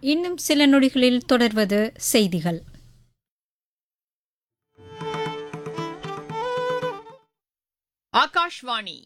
இன்னும் சில நொடிகளில் தொடர்வது செய்திகள் ஆகாஷ்வாணி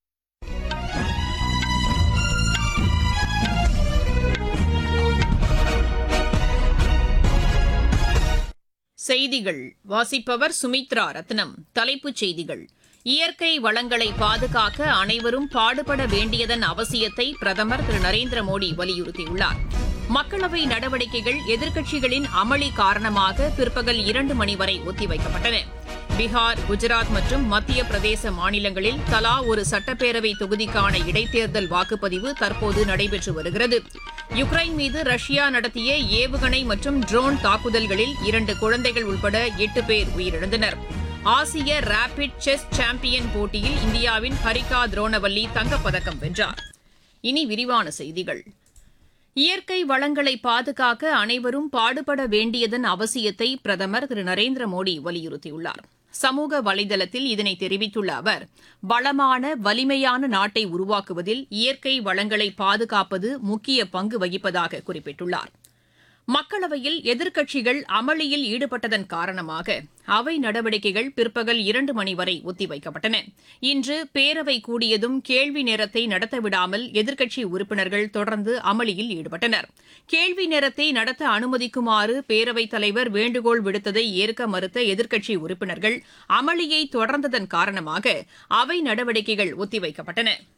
செய்திகள் வாசிப்பவர் சுமித்ரா ரத்னம் தலைப்புச் செய்திகள் இயற்கை வளங்களை பாதுகாக்க அனைவரும் பாடுபட வேண்டியதன் அவசியத்தை பிரதமர் திரு நரேந்திர மோடி வலியுறுத்தியுள்ளார் மக்களவை நடவடிக்கைகள் எதிர்க்கட்சிகளின் அமளி காரணமாக பிற்பகல் இரண்டு மணி வரை ஒத்திவைக்கப்பட்டன பீகார் குஜராத் மற்றும் மத்திய பிரதேச மாநிலங்களில் தலா ஒரு சட்டப்பேரவை தொகுதிக்கான இடைத்தேர்தல் வாக்குப்பதிவு தற்போது நடைபெற்று வருகிறது யுக்ரைன் மீது ரஷ்யா நடத்திய ஏவுகணை மற்றும் ட்ரோன் தாக்குதல்களில் இரண்டு குழந்தைகள் உட்பட எட்டு பேர் உயிரிழந்தனர் ஆசிய ரேபிட் செஸ் சாம்பியன் போட்டியில் இந்தியாவின் ஹரிகா துரோணவல்லி தங்கப்பதக்கம் வென்றார் இனி விரிவான செய்திகள் இயற்கை வளங்களை பாதுகாக்க அனைவரும் பாடுபட வேண்டியதன் அவசியத்தை பிரதமர் திரு நரேந்திர மோடி வலியுறுத்தியுள்ளார் சமூக வலைதளத்தில் இதனை தெரிவித்துள்ள அவர் வளமான வலிமையான நாட்டை உருவாக்குவதில் இயற்கை வளங்களை பாதுகாப்பது முக்கிய பங்கு வகிப்பதாக குறிப்பிட்டுள்ளார் மக்களவையில் எதிர்க்கட்சிகள் அமளியில் ஈடுபட்டதன் காரணமாக அவை நடவடிக்கைகள் பிற்பகல் இரண்டு மணி வரை ஒத்திவைக்கப்பட்டன இன்று பேரவை கூடியதும் கேள்வி நேரத்தை நடத்தவிடாமல் எதிர்க்கட்சி உறுப்பினர்கள் தொடர்ந்து அமளியில் ஈடுபட்டனர் கேள்வி நேரத்தை நடத்த அனுமதிக்குமாறு பேரவைத் தலைவர் வேண்டுகோள் விடுத்ததை ஏற்க மறுத்த எதிர்க்கட்சி உறுப்பினர்கள் அமளியை தொடர்ந்ததன் காரணமாக அவை நடவடிக்கைகள் ஒத்திவைக்கப்பட்டன